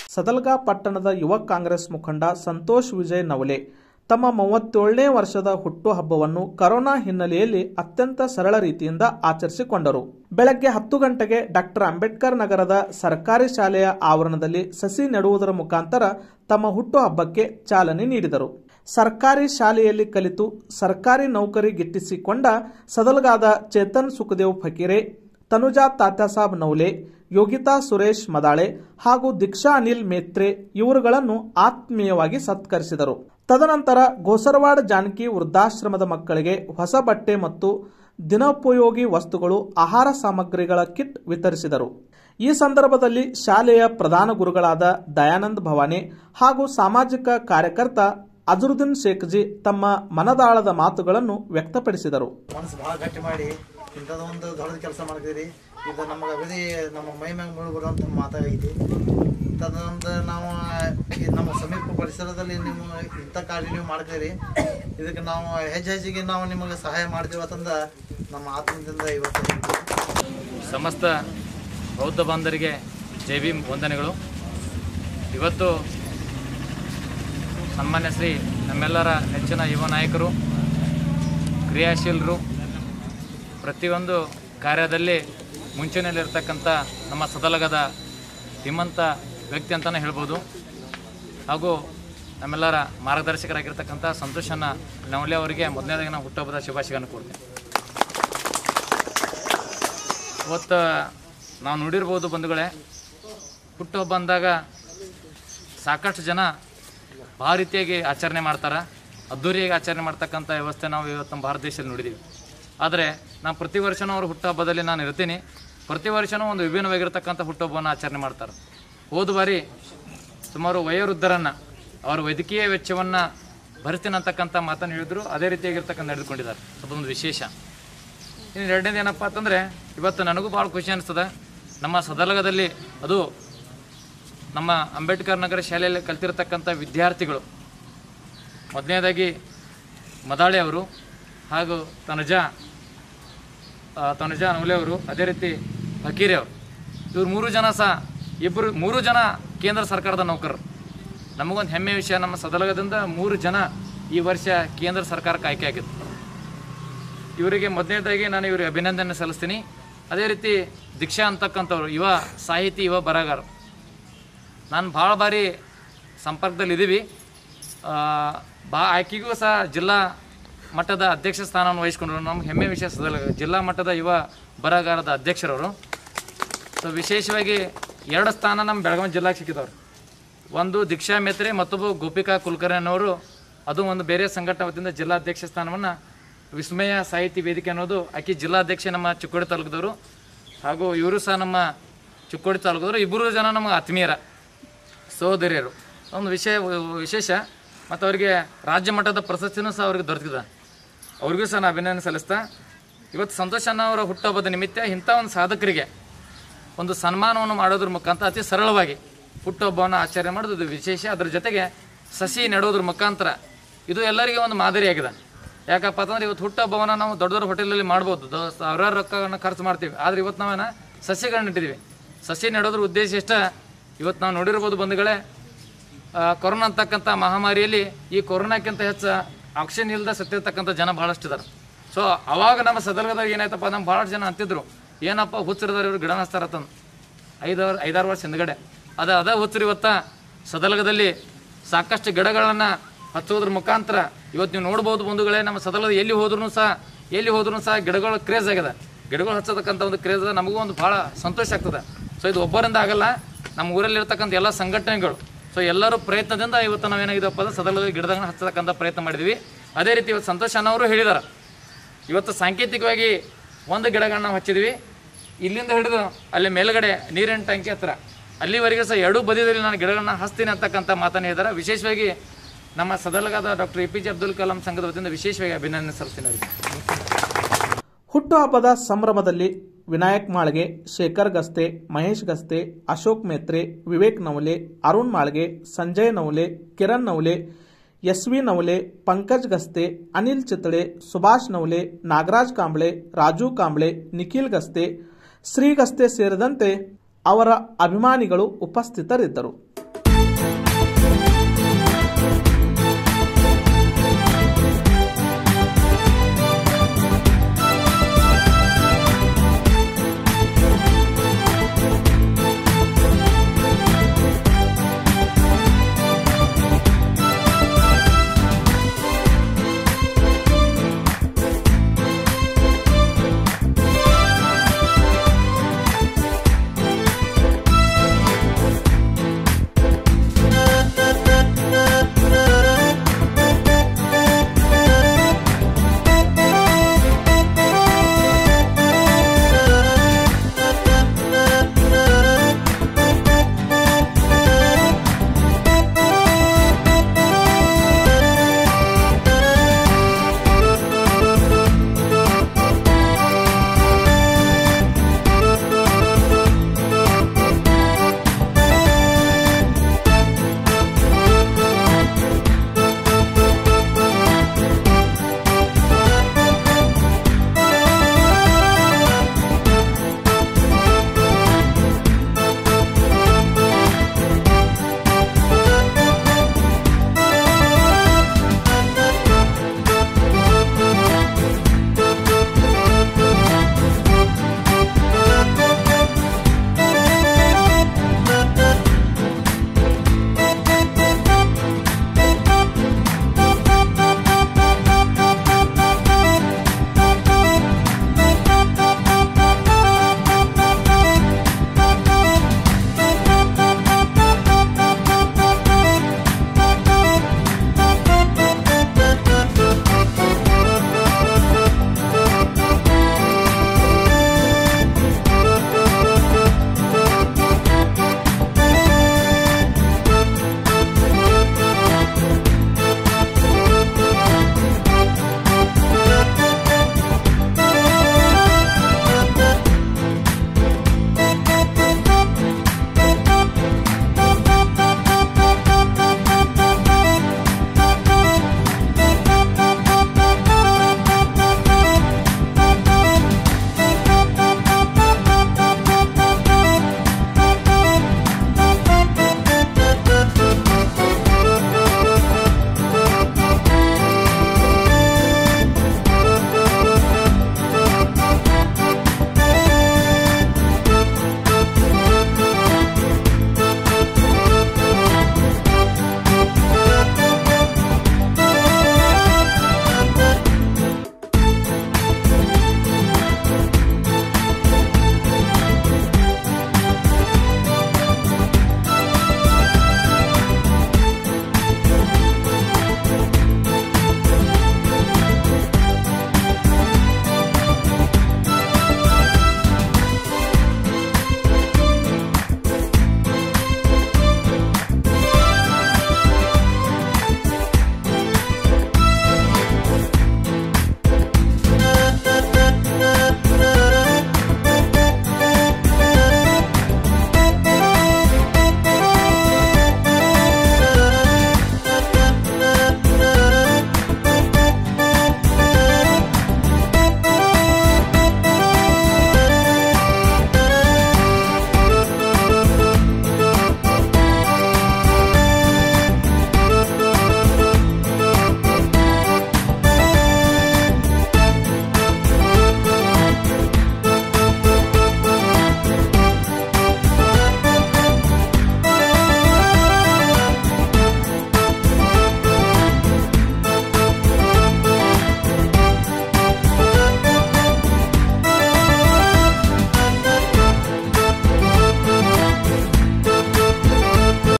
ಸದಲ್ಗಾ ಪಟ್ಟಣದ ಯುವ ಕಾಂಗ್ರೆಸ್ ಮುಖಂಡ ಸಂತೋಷ್ ವಿಜಯ್ ನವಲೆ ತಮ್ಮ ಮೂವತ್ತೇಳನೇ ವರ್ಷದ ಹುಟ್ಟುಹಬ್ಬವನ್ನು ಕರೋನಾ ಹಿನ್ನೆಲೆಯಲ್ಲಿ ಅತ್ಯಂತ ಸರಳ ರೀತಿಯಿಂದ ಆಚರಿಸಿಕೊಂಡರು ಬೆಳಗ್ಗೆ ಹತ್ತು ಗಂಟೆಗೆ ಡಾಕ್ಟರ್ ಅಂಬೇಡ್ಕರ್ ನಗರದ ಸರ್ಕಾರಿ ಶಾಲೆಯ ಆವರಣದಲ್ಲಿ ಸಸಿ ನೆಡುವುದರ ಮುಖಾಂತರ ತಮ್ಮ ಹುಟ್ಟುಹಬ್ಬಕ್ಕೆ ಚಾಲನೆ ನೀಡಿದರು ಸರ್ಕಾರಿ ಶಾಲೆಯಲ್ಲಿ ಕಲಿತು ಸರ್ಕಾರಿ ನೌಕರಿ ಗಿಟ್ಟಿಸಿಕೊಂಡ ಸದಲ್ಗಾದ ಚೇತನ್ ಸುಖದೇವ್ ಫಕೀರೆ ತನುಜಾ ತಾತ್ಯಾಸಾಬ್ ನೌಲೆ ಯೋಗಿತಾ ಸುರೇಶ್ ಮದಾಳೆ ಹಾಗೂ ದೀಕ್ಷಾ ಅನಿಲ್ ಮೇತ್ರೆ ಇವರುಗಳನ್ನು ಆತ್ಮೀಯವಾಗಿ ಸತ್ಕರಿಸಿದರು ತದನಂತರ ಗೋಸರವಾಡ ಜಾನಕಿ ವೃದ್ಧಾಶ್ರಮದ ಮಕ್ಕಳಿಗೆ ಹೊಸ ಬಟ್ಟೆ ಮತ್ತು ದಿನೋಪಯೋಗಿ ವಸ್ತುಗಳು ಆಹಾರ ಸಾಮಗ್ರಿಗಳ ಕಿಟ್ ವಿತರಿಸಿದರು ಈ ಸಂದರ್ಭದಲ್ಲಿ ಶಾಲೆಯ ಪ್ರಧಾನ ಗುರುಗಳಾದ ದಯಾನಂದ್ ಭವಾನಿ ಹಾಗೂ ಸಾಮಾಜಿಕ ಕಾರ್ಯಕರ್ತ ಅಜರುದ್ದೀನ್ ಶೇಖ್ಜಿ ತಮ್ಮ ಮನದಾಳದ ಮಾತುಗಳನ್ನು ವ್ಯಕ್ತಪಡಿಸಿದರು ಮನಸ್ಸು ಭಾಳ ಗಟ್ಟಿ ಮಾಡಿ ಇಂಥದ್ದೊಂದು ದೊಡ್ಡ ಕೆಲಸ ಮಾಡ್ತೀರಿ ಇದು ನಮಗೆ ಅಗದಿ ನಮ್ಮ ಮೈ ಮ್ಯಾಗ ಮುಳು ಬರುವಂಥ ಮಾತಾಗೈತಿ ಇಂಥದ್ದೊಂದು ನಾವು ಈ ನಮ್ಮ ಸಮೀಪ ಪರಿಸರದಲ್ಲಿ ನೀವು ಇಂಥ ಕಾರ್ಯ ನೀವು ಮಾಡ್ತೀರಿ ಇದಕ್ಕೆ ನಾವು ಹೆಜ್ಜೆ ಹೆಜ್ಜೆಗೆ ನಾವು ನಿಮಗೆ ಸಹಾಯ ಮಾಡ್ತೀವಿ ಅಂತಂದ ನಮ್ಮ ಆತ್ಮದಿಂದ ಇವತ್ತು ಹೇಳ್ತೀವಿ. ಸಮಸ್ತ ಬೌದ್ಧ ಬಾಂಧವರಿಗೆ ಜೈ ಭೀಮ್ ವಂದನೆಗಳು ಇವತ್ತು ಸನ್ಮಾನ್ಯ ಶ್ರೀ ನಮ್ಮೆಲ್ಲರ ನೆಚ್ಚಿನ ಯುವ ನಾಯಕರು ಕ್ರಿಯಾಶೀಲರು ಪ್ರತಿಯೊಂದು ಕಾರ್ಯದಲ್ಲಿ ಮುಂಚೂಣಿಯಲ್ಲಿರ್ತಕ್ಕಂಥ ನಮ್ಮ ಸದಲಗದ ಧೀಮಂತ ವ್ಯಕ್ತಿ ಅಂತಲೇ ಹೇಳ್ಬೋದು ಹಾಗೂ ನಮ್ಮೆಲ್ಲರ ಮಾರ್ಗದರ್ಶಕರಾಗಿರ್ತಕ್ಕಂಥ ಸಂತೋಷನ ನವಲೆ ಅವರಿಗೆ ಮೊದಲನೇದಾಗಿ ನಾವು ಹುಟ್ಟುಹಬ್ಬದ ಶುಭಾಶಯಗಳನ್ನು ಕೊಡ್ತೇನೆ ಇವತ್ತು ನಾವು ನೋಡಿರ್ಬೋದು ಬಂಧುಗಳೇ ಹುಟ್ಟುಹಬ್ಬ ಅಂದಾಗ ಸಾಕಷ್ಟು ಜನ ಭಾಳ ರೀತಿಯಾಗಿ ಆಚರಣೆ ಮಾಡ್ತಾರೆ ಅದ್ದೂರಿಯಾಗಿ ಆಚರಣೆ ಮಾಡ್ತಕ್ಕಂಥ ವ್ಯವಸ್ಥೆ ನಾವು ಇವತ್ತು ನಮ್ಮ ಭಾರತ ದೇಶದಲ್ಲಿ ನೋಡಿದ್ದೀವಿ ಆದರೆ ನಾನು ಪ್ರತಿ ವರ್ಷವೂ ಅವ್ರ ಹುಟ್ಟುಹಬ್ಬದಲ್ಲಿ ನಾನು ಇರ್ತೀನಿ ಪ್ರತಿ ವರ್ಷವೂ ಒಂದು ವಿಭಿನ್ನವಾಗಿರ್ತಕ್ಕಂಥ ಹುಟ್ಟುಹಬ್ಬವನ್ನು ಆಚರಣೆ ಮಾಡ್ತಾರೆ ಹೋದ ಬಾರಿ ಸುಮಾರು ವಯೋವೃದ್ಧರನ್ನು ಅವರ ವೈದ್ಯಕೀಯ ವೆಚ್ಚವನ್ನು ಭರಿಸ್ತೀನಿ ಅಂತಕ್ಕಂಥ ಮಾತನ್ನು ಹೇಳಿದ್ರು ಅದೇ ರೀತಿಯಾಗಿರ್ತಕ್ಕಂಥ ನಡೆದುಕೊಂಡಿದ್ದಾರೆ ಅದೊಂದು ವಿಶೇಷ ಇನ್ನು ಎರಡನೇದು ಏನಪ್ಪ ಅಂತಂದರೆ ಇವತ್ತು ನನಗೂ ಭಾಳ ಖುಷಿ ಅನಿಸ್ತದೆ ನಮ್ಮ ಸದಲಗದಲ್ಲಿ ಅದು ನಮ್ಮ ಅಂಬೇಡ್ಕರ್ ನಗರ ಶಾಲೆಯಲ್ಲಿ ಕಲ್ತಿರ್ತಕ್ಕಂಥ ವಿದ್ಯಾರ್ಥಿಗಳು ಮೊದಲನೇದಾಗಿ ಮದಾಳೆ ಅವರು ಹಾಗೂ ತನುಜಾ ಆ, ತನುಜಾ ನವಲೆ ಅವರು ಅದೇ ರೀತಿ ಫಕೀರಿ ಅವರು ಇವ್ರು ಮೂರು ಜನ ಸಹ ಇಬ್ಬರು ಮೂರು ಜನ ಕೇಂದ್ರ ಸರ್ಕಾರದ ನೌಕರರು ನಮಗೊಂದು ಹೆಮ್ಮೆ ವಿಷಯ ನಮ್ಮ ಸದಲಗದಿಂದ ಮೂರು ಜನ ಈ ವರ್ಷ ಕೇಂದ್ರ ಸರ್ಕಾರಕ್ಕೆ ಆಯ್ಕೆ ಆಗಿತ್ತು ಇವರಿಗೆ ಮೊದಲನೇದಾಗಿ ನಾನು ಇವರಿಗೆ ಅಭಿನಂದನೆ ಸಲ್ಲಿಸ್ತೀನಿ ಅದೇ ರೀತಿ ದೀಕ್ಷಾ ಅಂತಕ್ಕಂಥವ್ರು ಯುವ ಸಾಹಿತಿ ಯುವ ಬರಹಗಾರ ನಾನು ಭಾಳ ಬಾರಿ ಸಂಪರ್ಕದಲ್ಲಿ ಇದ್ದೀವಿ ಆ, ಬಾ ಆಕೆಗೂ ಸಹ ಜಿಲ್ಲಾ ಮಟ್ಟದ ಅಧ್ಯಕ್ಷ ಸ್ಥಾನವನ್ನು ವಹಿಸ್ಕೊಂಡ್ರು ನಮ್ಮ ಹೆಮ್ಮೆ ವಿಷಯ ಸದಲ ಜಿಲ್ಲಾ ಮಟ್ಟದ ಯುವ ಬರಹಗಾರದ ಅಧ್ಯಕ್ಷರವರು ಸೊ ವಿಶೇಷವಾಗಿ ಎರಡು ಸ್ಥಾನ ನಮ್ಮ ಬೆಳಗಾವಿ ಜಿಲ್ಲಾಗೆ ಸಿಕ್ಕಿದವ್ರು ಒಂದು ದೀಕ್ಷಾ ಮೇತ್ರೆ ಮತ್ತೊಬ್ಬ ಗೋಪಿಕಾ ಕುಲಕರ್ಣಿ ಅನ್ನೋರು ಅದು ಒಂದು ಬೇರೆ ಸಂಘಟನೆ ವತಿಯಿಂದ ಜಿಲ್ಲಾಧ್ಯಕ್ಷ ಸ್ಥಾನವನ್ನು ವಿಸ್ಮಯ ಸಾಹಿತಿ ವೇದಿಕೆ ಅನ್ನೋದು ಆಕೆ ಜಿಲ್ಲಾಧ್ಯಕ್ಷ ನಮ್ಮ ಚಿಕ್ಕೋಡಿ ತಾಲೂಕದವರು ಹಾಗೂ ಇವರು ಸಹ ನಮ್ಮ ಚಿಕ್ಕೋಡಿ ತಾಲೂಕದವರು ಇಬ್ಬರು ಜನ ನಮ್ಮ ಆತ್ಮೀಯರ ಸಹೋದರಿಯರು ಒಂದು ವಿಷಯ ವಿಶೇಷ ಮತ್ತು ಅವರಿಗೆ ರಾಜ್ಯ ಮಟ್ಟದ ಪ್ರಶಸ್ತಿನೂ ಸಹ ಅವ್ರಿಗೆ ದೊರೆತಿದೆ ಅವ್ರಿಗೂ ಸಹ ನಾನು ಅಭಿನಂದನೆ ಸಲ್ಲಿಸ್ತಾ ಇವತ್ತು ಸಂತೋಷ್ ಅಣ್ಣ ಅವರ ಹುಟ್ಟುಹಬ್ಬದ ನಿಮಿತ್ತ ಇಂಥ ಒಂದು ಸಾಧಕರಿಗೆ ಒಂದು ಸನ್ಮಾನವನ್ನು ಮಾಡೋದ್ರ ಮುಖಾಂತರ ಅತಿ ಸರಳವಾಗಿ ಹುಟ್ಟುಹಬ್ಬವನ್ನು ಆಚರಣೆ ಮಾಡೋದು ಇದು ವಿಶೇಷ ಅದ್ರ ಜೊತೆಗೆ ಸಸಿ ನೆಡೋದ್ರ ಮುಖಾಂತರ ಇದು ಎಲ್ಲರಿಗೆ ಒಂದು ಮಾದರಿಯಾಗಿದೆ ಯಾಕಪ್ಪ ಅಂತಂದ್ರೆ ಇವತ್ತು ಹುಟ್ಟುಹಬ್ಬವನ್ನು ನಾವು ದೊಡ್ಡ ದೊಡ್ಡ ಹೋಟೆಲಲ್ಲಿ ಮಾಡ್ಬೋದು ದೊ- ಸಾವಿರಾರು ರೊಕ್ಕವನ್ನು ಖರ್ಚು ಮಾಡ್ತೀವಿ ಆದರೆ ಇವತ್ತು ನಾವೇನ ಸಸಿಗಳನ್ನ ನೆಟ್ಟಿದ್ದೀವಿ ಸಸಿ ನೆಡೋದ್ರ ಉದ್ದೇಶ ಇಷ್ಟ ಇವತ್ತು ನಾವು ನೋಡಿರ್ಬೋದು ಬಂಧುಗಳೇ ಆ, ಕೊರೋನಾ ಅಂತಕ್ಕಂಥ ಮಹಾಮಾರಿಯಲ್ಲಿ ಈ ಕೊರೋನಾಕ್ಕಿಂತ ಹೆಚ್ಚು ಆಕ್ಸಿಜನ್ ಇಲ್ಲದೆ ಸತ್ತಿರ್ತಕ್ಕಂಥ ಜನ ಭಾಳಷ್ಟು ಇದ್ದಾರೆ ಸೊ ಅವಾಗ ನಮ್ಮ ಸದರ್ಗದಾಗ ಏನಾಯ್ತಪ್ಪ ನಮ್ಮ ಭಾಳಷ್ಟು ಜನ ಅಂತಿದ್ರು ಏನಪ್ಪ ಹುಚ್ಚರಿದಾರೆ ಇವರು ಗಿಡ ಹಚ್ತಾರತ್ತಂದು ಐದಾರು ಐದಾರು ವರ್ಷ ಹಿಂದ್ಗಡೆ ಅದ ಅದ ಹುಚ್ಚರು ಇವತ್ತ ಸದಲಗದಲ್ಲಿ ಸಾಕಷ್ಟು ಗಿಡಗಳನ್ನು ಹಚ್ಚೋದ್ರ ಮುಖಾಂತರ ಇವತ್ತು ನೀವು ನೋಡ್ಬೋದು ಬಂಧುಗಳೇ ನಮ್ಮ ಸದಲದ ಎಲ್ಲಿ ಹೋದ್ರೂ ಸಹ ಎಲ್ಲಿ ಹೋದ್ರೂ ಸಹ ಗಿಡಗಳ ಕ್ರೇಜ್ ಆಗಿದೆ ಗಿಡಗಳು ಹಚ್ಚತಕ್ಕಂಥ ಒಂದು ಕ್ರೇಜ್ ನಮಗೂ ಒಂದು ಭಾಳ ಸಂತೋಷ ಆಗ್ತದೆ ಸೊ ಇದು ಒಬ್ಬರಿಂದ ಆಗಲ್ಲ ನಮ್ಮ ಊರಲ್ಲಿ ಇರ್ತಕ್ಕಂಥ ಎಲ್ಲ ಸಂಘಟನೆಗಳು ಸೊ ಎಲ್ಲರೂ ಪ್ರಯತ್ನದಿಂದ ಇವತ್ತು ನಾವೇನಾಗಿದೆಪ್ಪ ಅಂದ್ರೆ ಸದಲದ ಗಿಡಗಳನ್ನ ಹಚ್ಚತಕ್ಕಂಥ ಪ್ರಯತ್ನ ಮಾಡಿದ್ವಿ ಅದೇ ರೀತಿ ಇವತ್ತು ಸಂತೋಷ್ ಅಣ್ಣವರು ಹೇಳಿದ್ದಾರೆ ಇವತ್ತು ಸಾಂಕೇತಿಕವಾಗಿ ಒಂದು ಗಿಡಗಳನ್ನ ನಾವು ಹಚ್ಚಿದ್ವಿ ಇಲ್ಲಿಂದ ಹಿಡಿದು ಅಲ್ಲಿ ಮೇಲ್ಗಡೆ ನೀರಿನ ಟ್ಯಾಂಕಿ ಹತ್ರ ಅಲ್ಲಿವರೆಗೂ ಸಹ ಎರಡೂ ಬದಿಯಲ್ಲಿ ನಾನು ಗಿಡಗಳನ್ನ ಹಚ್ತೀನಿ ಅಂತಕ್ಕಂಥ ಮಾತನ್ನು ಹೇಳಿದ್ದಾರೆ ವಿಶೇಷವಾಗಿ ನಮ್ಮ ಸದಲಗಾದ doctor A P J Abdul Kalam ಸಂಘದ ವತಿಯಿಂದ ವಿಶೇಷವಾಗಿ ಅಭಿನಂದನೆ ಸಲ್ಲಿಸ್ತೀನಿ ಅವರಿಗೆ ಹುಟ್ಟುಹಬ್ಬದ ಸಂಭ್ರಮದಲ್ಲಿ ವಿನಾಯಕ್ ಮಾಳ್ಗೆ ಶೇಖರ್ ಗಸ್ತೆ ಮಹೇಶ್ ಗಸ್ತೆ ಅಶೋಕ್ ಮೇತ್ರೆ ವಿವೇಕ್ ನವಲೆ ಅರುಣ್ ಮಾಳ್ಗೆ ಸಂಜಯ್ ನವಲೆ ಕಿರಣ್ ನವಲೆ ಎಸ್ ವಿ ನವಲೆ ಪಂಕಜ್ ಗಸ್ತೆ ಅನಿಲ್ ಚಿತ್ತಳೆ ಸುಭಾಷ್ ನವಲೆ ನಾಗರಾಜ್ ಕಾಂಬ್ಳೆ ರಾಜು ಕಾಂಬ್ಳೆ ನಿಖಿಲ್ ಗಸ್ತೆ ಶ್ರೀ ಗಸ್ತೆ ಸೇರಿದಂತೆ ಅವರ ಅಭಿಮಾನಿಗಳು ಉಪಸ್ಥಿತರಿದ್ದರು